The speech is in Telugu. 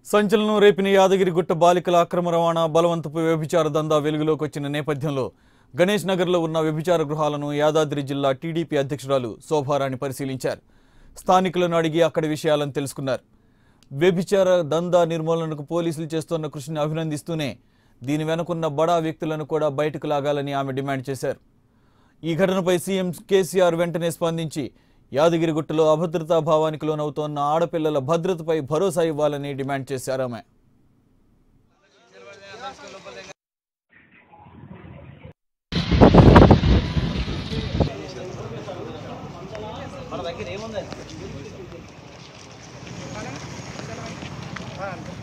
సంచలనం రేపిన యాదగిరిగుట్ట బాలికల అక్రమ రవాణా బలవంతపు వ్యభిచార దందా వెలుగులోకి వచ్చిన నేపథ్యంలో గణేష్ నగర్లో ఉన్న వ్యభిచార గృహాలను యాదాద్రి జిల్లా టీడీపీ అధ్యక్షురాలు శోభారాణి పరిశీలించారు స్థానికులను అడిగి అక్కడి విషయాలను తెలుసుకున్నారు వ్యభిచార దందా నిర్మూలనకు పోలీసులు చేస్తున్న కృషిని అభినందిస్తూనే దీని వెనుకున్న బడా వ్యక్తులను కూడా బయటకు లాగాలని ఆమె డిమాండ్ చేశారు ఈ ఘటనపై సీఎం కేసీఆర్ వెంటనే స్పందించి యాదగిరిగుట్టలో అభద్రతా భావానికి లోనవుతోన్న ఆడపిల్లల భద్రతపై భరోసా ఇవ్వాలని డిమాండ్ చేశారు ఆమె మన దగ్గర ఏముంది